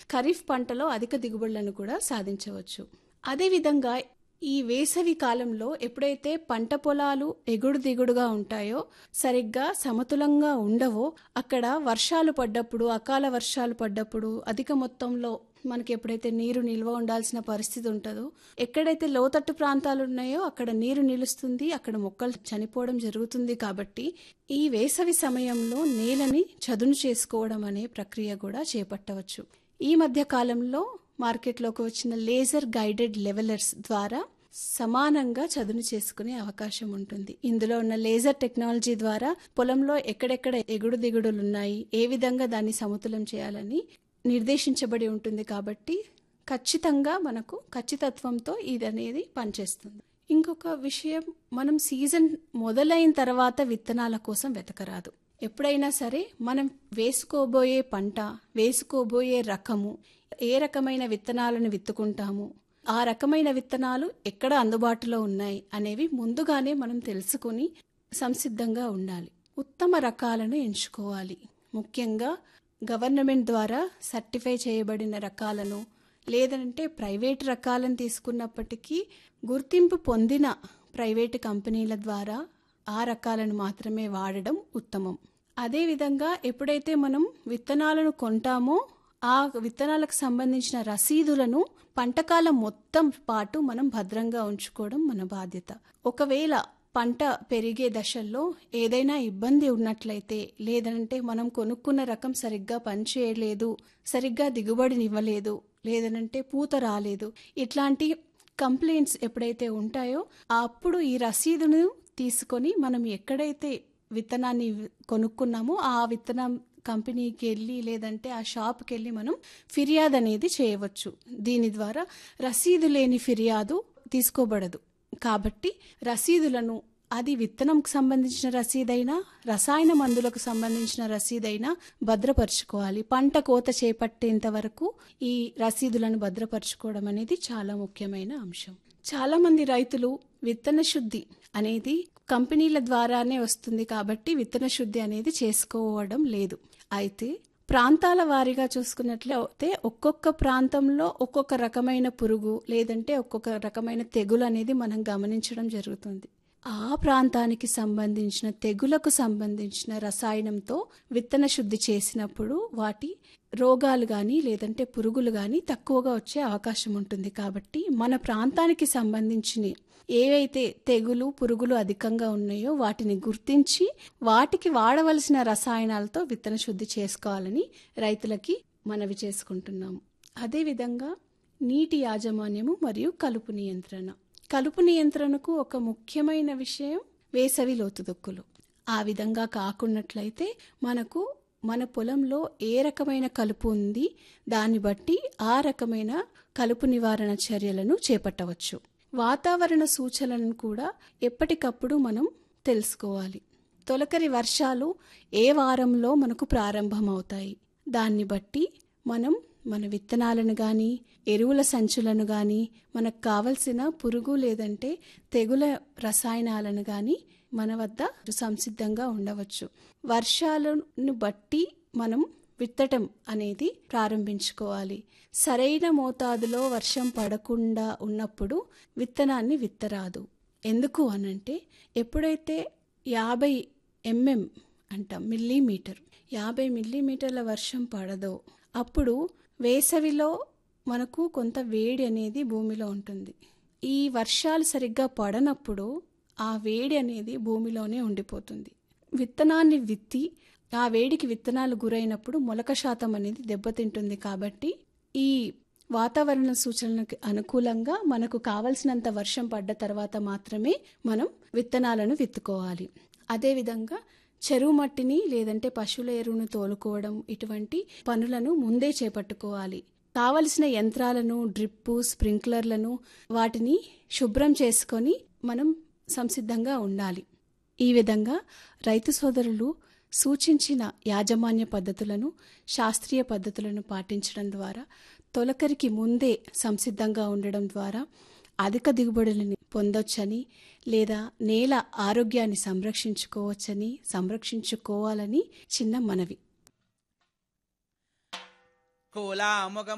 ఖరీఫ్ పంటలో అధిక దిగుబడులను కూడా సాధించవచ్చు అదేవిధంగా ఈ వేసవి కాలంలో ఎప్పుడైతే పంట పొలాలు ఎగుడు దిగుడుగా ఉంటాయో సరిగ్గా సమతులంగా ఉండవో అక్కడ వర్షాలు పడ్డప్పుడు అకాల వర్షాలు పడ్డప్పుడు అధిక మొత్తంలో మనకి ఎప్పుడైతే నీరు నిల్వ ఉండాల్సిన పరిస్థితి ఉంటుందో ఎక్కడైతే లోతట్టు ప్రాంతాలు ఉన్నాయో అక్కడ నీరు నిలుస్తుంది అక్కడ మొక్కలు చనిపోవడం జరుగుతుంది కాబట్టి ఈ వేసవి సమయంలో నేలని చదును చేసుకోవడం అనే ప్రక్రియ కూడా చేపట్టవచ్చు ఈ మధ్య కాలంలో మార్కెట్లోకి వచ్చిన లేజర్ గైడెడ్ లెవెలర్స్ ద్వారా సమానంగా చదును చేసుకునే అవకాశం ఉంటుంది ఇందులో ఉన్న లేజర్ టెక్నాలజీ ద్వారా పొలంలో ఎక్కడెక్కడ ఎగుడు దిగుడులు ఉన్నాయి ఏ విధంగా దాన్ని సమతులం చేయాలని నిర్దేశించబడి ఉంటుంది కాబట్టి ఖచ్చితంగా మనకు ఖచ్చితత్వంతో ఇది అనేది పనిచేస్తుంది ఇంకొక విషయం మనం సీజన్ మొదలైన తర్వాత విత్తనాల కోసం వెతకరాదు ఎప్పుడైనా సరే మనం వేసుకోబోయే పంట వేసుకోబోయే రకము ఏ రకమైన విత్తనాలను విత్తుకుంటాము ఆ రకమైన విత్తనాలు ఎక్కడ అందుబాటులో ఉన్నాయి అనేవి ముందుగానే మనం తెలుసుకుని సంసిద్ధంగా ఉండాలి ఉత్తమ రకాలను ఎంచుకోవాలి ముఖ్యంగా గవర్నమెంట్ ద్వారా సర్టిఫై చేయబడిన రకాలను లేదంటే ప్రైవేట్ రకాలను తీసుకున్నప్పటికీ గుర్తింపు పొందిన ప్రైవేటు కంపెనీల ద్వారా ఆ రకాలను మాత్రమే వాడడం ఉత్తమం అదేవిధంగా ఎప్పుడైతే మనం విత్తనాలను కొంటామో ఆ విత్తనాలకు సంబంధించిన రసీదులను పంటకాలం మొత్తం పాటు మనం భద్రంగా ఉంచుకోవడం మన బాధ్యత ఒకవేళ పంట పెరిగే దశల్లో ఏదైనా ఇబ్బంది ఉన్నట్లయితే లేదంటే మనం కొనుక్కున్న రకం సరిగ్గా పనిచేయలేదు సరిగ్గా దిగుబడినివ్వలేదు లేదనంటే పూత రాలేదు ఇట్లాంటి కంప్లైంట్స్ ఎప్పుడైతే ఉంటాయో అప్పుడు ఈ రసీదును తీసుకొని మనం ఎక్కడైతే విత్తనాన్ని కొనుక్కున్నామో ఆ విత్తనం కంపెనీకి వెళ్ళి లేదంటే ఆ షాప్కి వెళ్ళి మనం ఫిర్యాదు అనేది చేయవచ్చు దీని ద్వారా రసీదు లేని ఫిర్యాదు తీసుకోబడదు కాబట్టి రసీదులను అది విత్తనంకు సంబంధించిన రసీదైనా రసాయన మందులకు సంబంధించిన రసీదైనా భద్రపరచుకోవాలి పంట కోత చేపట్టేంత వరకు ఈ రసీదులను భద్రపరచుకోవడం అనేది చాలా ముఖ్యమైన అంశం చాలా మంది రైతులు విత్తన శుద్ధి అనేది కంపెనీల ద్వారానే వస్తుంది కాబట్టి విత్తన శుద్ధి అనేది చేసుకోవడం లేదు అయితే ప్రాంతాల వారీగా చూసుకున్నట్లయితే ఒక్కొక్క ప్రాంతంలో ఒక్కొక్క రకమైన పురుగు లేదంటే ఒక్కొక్క రకమైన తెగులు అనేది మనం గమనించడం జరుగుతుంది ఆ ప్రాంతానికి సంబంధించిన తెగులకు సంబంధించిన రసాయనంతో విత్తన శుద్ధి చేసినప్పుడు వాటి రోగాలు కానీ లేదంటే పురుగులు కానీ తక్కువగా వచ్చే అవకాశం ఉంటుంది కాబట్టి మన ప్రాంతానికి సంబంధించిన ఏవైతే తెగులు పురుగులు అధికంగా ఉన్నాయో వాటిని గుర్తించి వాటికి వాడవలసిన రసాయనాలతో విత్తన శుద్ధి చేసుకోవాలని రైతులకి మనవి చేసుకుంటున్నాము అదేవిధంగా నీటి యాజమాన్యము మరియు కలుపు నియంత్రణ కలుపు నియంత్రణకు ఒక ముఖ్యమైన విషయం వేసవి లోతుదొక్కులు ఆ విధంగా కాకున్నట్లయితే మనకు మన పొలంలో ఏ రకమైన కలుపు ఉంది దాన్ని బట్టి ఆ రకమైన కలుపు నివారణ చర్యలను చేపట్టవచ్చు వాతావరణ సూచనలను కూడా ఎప్పటికప్పుడు మనం తెలుసుకోవాలి తొలకరి వర్షాలు ఏ వారంలో మనకు ప్రారంభమవుతాయి దాన్ని బట్టి మనం మన విత్తనాలను కానీ ఎరువుల సంచులను కానీ మనకు కావలసిన పురుగు లేదంటే తెగుల రసాయనాలను కానీ మన వద్ద సంసిద్ధంగా ఉండవచ్చు వర్షాలను బట్టి మనం విత్తటం అనేది ప్రారంభించుకోవాలి సరైన మోతాదులో వర్షం పడకుండా ఉన్నప్పుడు విత్తనాన్ని విత్తరాదు ఎందుకు అనంటే ఎప్పుడైతే యాభై ఎంఎం అంటాం మిల్లీమీటర్ యాభై మిల్లీమీటర్ల వర్షం పడదో అప్పుడు వేసవిలో మనకు కొంత వేడి అనేది భూమిలో ఉంటుంది ఈ వర్షాలు సరిగ్గా పడనప్పుడు ఆ వేడి అనేది భూమిలోనే ఉండిపోతుంది విత్తనాన్ని విత్తి ఆ వేడికి విత్తనాలు గురైనప్పుడు మొలక శాతం అనేది దెబ్బతింటుంది కాబట్టి ఈ వాతావరణ సూచనలకు అనుకూలంగా మనకు కావలసినంత వర్షం పడ్డ తర్వాత మాత్రమే మనం విత్తనాలను విత్తుకోవాలి అదేవిధంగా చెరువు మట్టిని లేదంటే పశువుల ఎరువును తోలుకోవడం ఇటువంటి పనులను ముందే చేపట్టుకోవాలి కావలసిన యంత్రాలను డ్రిప్పు స్ప్రింక్లర్లను వాటిని శుభ్రం చేసుకొని మనం సంసిద్ధంగా ఉండాలి ఈ విధంగా రైతు సోదరులు సూచించిన యాజమాన్య పద్ధతులను శాస్త్రీయ పద్ధతులను పాటించడం ద్వారా తొలకరికి ముందే సంసిద్ధంగా ఉండడం ద్వారా అధిక దిగుబడులను పొందొచ్చని లేదా నేల ఆరోగ్యాన్ని సంరక్షించుకోవచ్చని సంరక్షించుకోవాలని చిన్న మనవి కోలాముగ